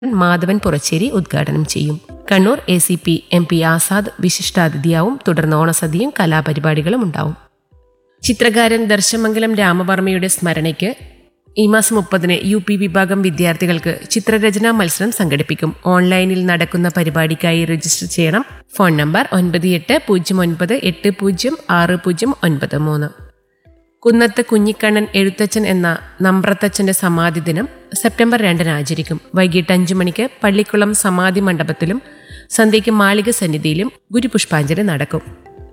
മാധവൻ പുറച്ചേരി ഉദ്ഘാടനം ചെയ്യും Kannur A C P M P Azad വിശിഷ്ടാതിഥിയാവും തുടർന്ന് ഓണസദ്യയും കലാപരിപാടികളും ഉണ്ടാവും ചിത്രകാരൻ ദർശമംഗലം രാമവർമ്മയുടെ സ്മരണയ്ക്ക് ഈ മാസം മുപ്പതിന് യു പി വിഭാഗം വിദ്യാർത്ഥികൾക്ക് ചിത്രരചനാ മത്സരം സംഘടിപ്പിക്കും ഓൺലൈനിൽ നടക്കുന്ന പരിപാടിക്കായി രജിസ്റ്റർ ചെയ്യണം ഫോൺ നമ്പർ ഒൻപത് എട്ട് പൂജ്യം ഒൻപത് എട്ട് പൂജ്യം ആറ് പൂജ്യം ഒൻപത് മൂന്ന് കുന്നത്ത് കുഞ്ഞിക്കണ്ണൻ എഴുത്തച്ഛൻ എന്ന നമ്പ്രത്തച്ഛന്റെ സമാധി ദിനം സെപ്റ്റംബർ രണ്ടിന് ആചരിക്കും വൈകിട്ട് അഞ്ചു മണിക്ക് പള്ളിക്കുളം സമാധി മണ്ഡപത്തിലും സന്ധ്യയ്ക്ക് മാളിക സന്നിധിയിലും ഗുരുപുഷ്പാഞ്ജലി നടക്കും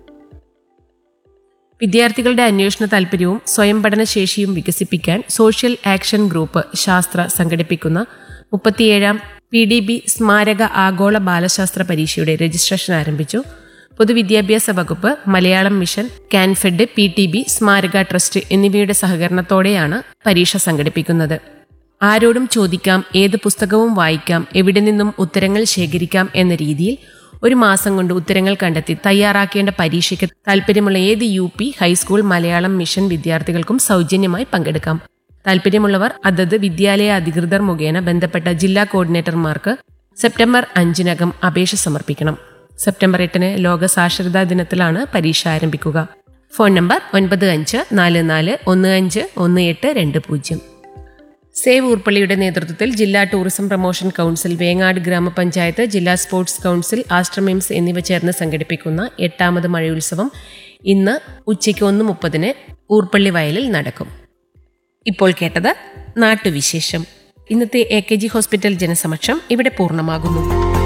വിദ്യാർത്ഥികളുടെ അന്വേഷണ താൽപ്പര്യവും സ്വയം പഠനശേഷിയും വികസിപ്പിക്കാൻ സോഷ്യൽ ആക്ഷൻ ഗ്രൂപ്പ് ശാസ്ത്ര സംഘടിപ്പിക്കുന്ന മുപ്പത്തിയേഴാം പി ഡി ബി സ്മാരക ആഗോള ബാലശാസ്ത്ര പരീക്ഷയുടെ രജിസ്ട്രേഷൻ ആരംഭിച്ചു പൊതുവിദ്യാഭ്യാസ വകുപ്പ് Malayalam mission Kanfed P T B സ്മാരക ട്രസ്റ്റ് എന്നിവയുടെ സഹകരണത്തോടെയാണ് പരീക്ഷ സംഘടിപ്പിക്കുന്നത് ആരോടും ചോദിക്കാം ഏത് പുസ്തകവും വായിക്കാം എവിടെ നിന്നും ഉത്തരങ്ങൾ ശേഖരിക്കാം എന്ന രീതിയിൽ ഒരു മാസം കൊണ്ട് ഉത്തരങ്ങൾ കണ്ടെത്തി തയ്യാറാക്കേണ്ട പരീക്ഷയ്ക്ക് താല്പര്യമുള്ള ഏത് U P high school Malayalam mission വിദ്യാർത്ഥികൾക്കും സൗജന്യമായി പങ്കെടുക്കാം താല്പര്യമുള്ളവർ അതത് വിദ്യാലയ അധികൃതർ മുഖേന ബന്ധപ്പെട്ട ജില്ലാ കോർഡിനേറ്റർമാർക്ക് സെപ്റ്റംബർ അഞ്ചിനകം അപേക്ഷ സമർപ്പിക്കണം സെപ്റ്റംബർ എട്ടിന് ലോക സാക്ഷരതാ ദിനത്തിലാണ് പരീക്ഷ ആരംഭിക്കുക ഫോൺ നമ്പർ ഒൻപത് അഞ്ച് നാല് നാല് ഒന്ന് അഞ്ച് ഒന്ന് എട്ട് രണ്ട് പൂജ്യം സേവ് ഊർപ്പള്ളിയുടെ നേതൃത്വത്തിൽ ജില്ലാ ടൂറിസം പ്രൊമോഷൻ കൗൺസിൽ വേങ്ങാട് ഗ്രാമപഞ്ചായത്ത് ജില്ലാ സ്പോർട്സ് കൗൺസിൽ ആശ്രമിംസ് എന്നിവ ചേർന്ന് സംഘടിപ്പിക്കുന്ന എട്ടാമത് മഴയുത്സവം ഇന്ന് ഉച്ചയ്ക്ക് ഒന്ന് മുപ്പതിന് ഊർപ്പള്ളി വയലിൽ നടക്കും ഇപ്പോൾ കേട്ടത് നാട്ടുവിശേഷം ഇന്നത്തെ എ കെ ജി ഹോസ്പിറ്റൽ ജനസമക്ഷം ഇവിടെ പൂർണ്ണമാകുന്നു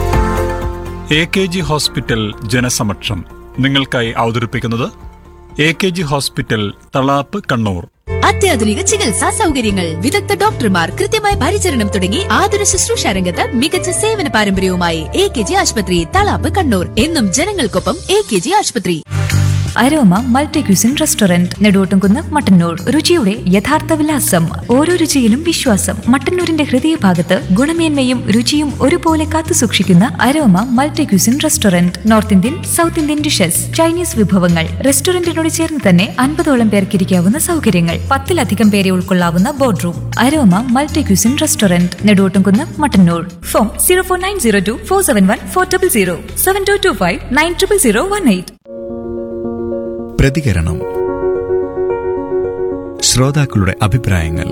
എ കെ ജി ഹോസ്പിറ്റൽ ജനസമക്ഷം നിങ്ങൾക്കായി അവതരിപ്പിക്കുന്നത് A K G hospital Thalap Kannur അത്യാധുനിക ചികിത്സാ സൗകര്യങ്ങൾ വിദഗ്ധ ഡോക്ടർമാർ കൃത്യമായ പരിചരണം തുടങ്ങി ആതുര ശുശ്രൂഷ രംഗത്ത് മികച്ച സേവന പാരമ്പര്യവുമായി എ കെ ജി ആശുപത്രി തളാപ്പ് കണ്ണൂർ എന്നും ജനങ്ങൾക്കൊപ്പം എ കെ ജി ആശുപത്രി Aroma multi cuisine restaurant Neduvottumkunnu Mattannur രുചിയുടെ യഥാർത്ഥ വിലാസം ഓരോ രുചിയിലും വിശ്വാസം മട്ടന്നൂരിന്റെ ഹൃദയഭാഗത്ത് ഗുണമേന്മയും രുചിയും ഒരുപോലെ കാത്തു സൂക്ഷിക്കുന്ന Aroma multi cuisine restaurant north Indian south Indian dishes Chinese വിഭവങ്ങൾ റെസ്റ്റോറന്റിനോട് ചേർന്ന് തന്നെ അൻപതോളം പേർക്ക് ഇരിക്കാവുന്ന സൗകര്യങ്ങൾ പത്തിലധികം പേരെ ഉൾക്കൊള്ളാവുന്ന board room Aroma multi cuisine restaurant Neduvottumkunnu Mattannur phone zero four nine zero two four seven one four double zero seven two two five nine triple zero one eight പ്രതികരണം ശ്രോതാക്കളുടെ അഭിപ്രായങ്ങൾ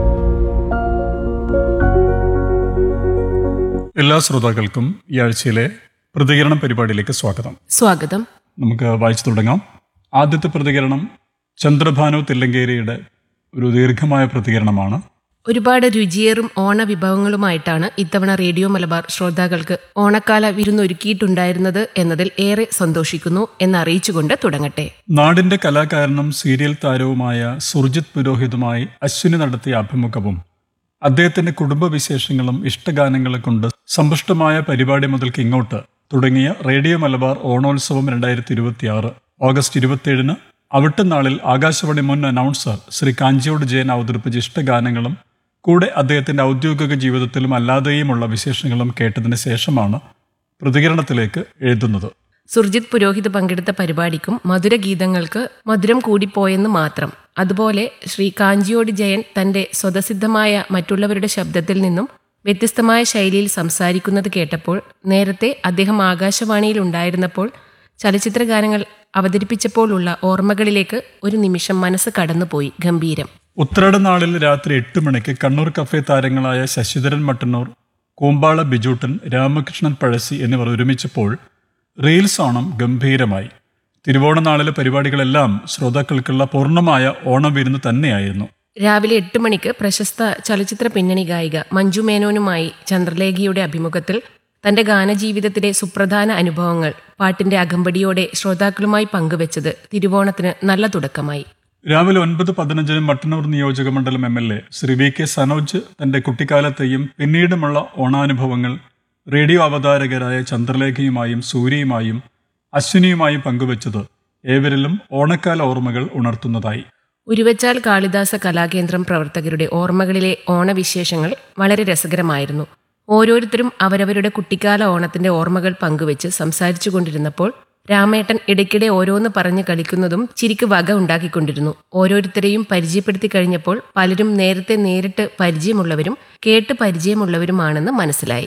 എല്ലാ ശ്രോതാക്കൾക്കും ഈ ആഴ്ചയിലെ പ്രതികരണം പരിപാടിയിലേക്ക് സ്വാഗതം സ്വാഗതം നമുക്ക് വായിച്ചു തുടങ്ങാം ആദ്യത്തെ പ്രതികരണം ചന്ദ്രഭാനു തില്ലങ്കേരിയുടെ ഒരു ദീർഘമായ പ്രതികരണമാണ് ഒരുപാട് രുചിയേറും ഓണ വിഭവങ്ങളുമായിട്ടാണ് ഇത്തവണ റേഡിയോ മലബാർ ശ്രോതാക്കൾക്ക് ഓണക്കാല വിരുന്നൊരുക്കിയിട്ടുണ്ടായിരുന്നത് എന്നതിൽ ഏറെ സന്തോഷിക്കുന്നു എന്നറിയിച്ചുകൊണ്ട് തുടങ്ങട്ടെ നാടിന്റെ കലാകാരനും സീരിയൽ താരവുമായ സുർജിത് പുരോഹിതുമായി അശ്വിനി നടത്തിയ അഭിമുഖവും അദ്ദേഹത്തിന്റെ കുടുംബവിശേഷങ്ങളും ഇഷ്ടഗാനങ്ങളും കൊണ്ട് സമ്പുഷ്ടമായ പരിപാടി മുതൽക്ക് ഇങ്ങോട്ട് തുടങ്ങിയ റേഡിയോ മലബാർ ഓണോത്സവം രണ്ടായിരത്തി ഇരുപത്തിയാറ് ഓഗസ്റ്റ് ഇരുപത്തിയേഴിന് അവിട്ടുനാളിൽ ആകാശവാണി മുൻ അനൗൺസർ ശ്രീ കാഞ്ചിയോട് ജയൻ അവതരിപ്പിച്ച ഇഷ്ടഗാനങ്ങളും കൂടെ അദ്ദേഹത്തിന്റെ ഔദ്യോഗിക ജീവിതത്തിലും അല്ലാതെയുമുള്ള വിശേഷങ്ങളും കേട്ടതിന് ശേഷമാണ് പ്രതികരണത്തിലേക്ക് എഴുതുന്നത് സുർജിത് പുരോഹിത് പങ്കെടുത്ത പരിപാടിക്കും മധുരഗീതങ്ങൾക്ക് മധുരം കൂടിപ്പോയെന്ന് മാത്രം അതുപോലെ ശ്രീ കാഞ്ചിയോട് ജയൻ തന്റെ സ്വതസിദ്ധമായ മറ്റുള്ളവരുടെ ശബ്ദത്തിൽ നിന്നും വ്യത്യസ്തമായ ശൈലിയിൽ സംസാരിക്കുന്നത് കേട്ടപ്പോൾ നേരത്തെ അദ്ദേഹം ആകാശവാണിയിൽ ഉണ്ടായിരുന്നപ്പോൾ ചലച്ചിത്ര ഗാനങ്ങൾ അവതരിപ്പിച്ചപ്പോഴുള്ള ഓർമ്മകളിലേക്ക് ഒരു നിമിഷം മനസ്സ് കടന്നുപോയി ഗംഭീരം ഉത്രാട നാളിൽ രാത്രി എട്ട് മണിക്ക് കണ്ണൂർ കഫേ താരങ്ങളായ ശശിധരൻ മട്ടന്നൂർ കൂമ്പാള ബിജൂട്ടൻ രാമകൃഷ്ണൻ പഴശ്ശി എന്നിവർ ഒരുമിച്ചപ്പോൾ റീൽസ് ഓണം ഗംഭീരമായി തിരുവോണ നാളിലെ പരിപാടികളെല്ലാം ശ്രോതാക്കൾക്കുള്ള പൂർണ്ണമായ ഓണം വിരുന്ന് തന്നെയായിരുന്നു രാവിലെ എട്ട് മണിക്ക് പ്രശസ്ത ചലച്ചിത്ര പിന്നണി ഗായിക മഞ്ജു മേനോനുമായി ചന്ദ്രലേഖയുടെ അഭിമുഖത്തിൽ തന്റെ ഗാനജീവിതത്തിലെ സുപ്രധാന അനുഭവങ്ങൾ പാട്ടിന്റെ അകമ്പടിയോടെ ശ്രോതാക്കളുമായി പങ്കുവച്ചത് തിരുവോണത്തിന് നല്ല തുടക്കമായി രാവിലെ ഒൻപത് പതിനഞ്ചിന് മട്ടന്നൂർ നിയോജക മണ്ഡലം M L A Shri V K Sanoj തന്റെ കുട്ടിക്കാലത്തെയും പിന്നീടുമുള്ള ഓണാനുഭവങ്ങൾ റേഡിയോ അവതാരകരായ ചന്ദ്രലേഖയുമായും സൂര്യയുമായും അശ്വിനിയുമായും പങ്കുവച്ചത് ഏവരിലും ഓണക്കാല ഓർമ്മകൾ ഉണർത്തുന്നതായി ഉരുവച്ചാൽ കാളിദാസ കലാകേന്ദ്രം പ്രവർത്തകരുടെ ഓർമ്മകളിലെ ഓണവിശേഷങ്ങൾ വളരെ രസകരമായിരുന്നു ഓരോരുത്തരും അവരവരുടെ കുട്ടിക്കാല ഓണത്തിന്റെ ഓർമ്മകൾ പങ്കുവെച്ച് സംസാരിച്ചു കൊണ്ടിരുന്നപ്പോൾ രാമേട്ടൻ ഇടയ്ക്കിടെ ഓരോന്ന് പറഞ്ഞു കളിക്കുന്നതും ചിരിക്ക് വക ഉണ്ടാക്കിക്കൊണ്ടിരുന്നു ഓരോരുത്തരെയും പരിചയപ്പെടുത്തി കഴിഞ്ഞപ്പോൾ പലരും നേരത്തെ നേരിട്ട് പരിചയമുള്ളവരും കേട്ട് പരിചയമുള്ളവരുമാണെന്ന് മനസ്സിലായി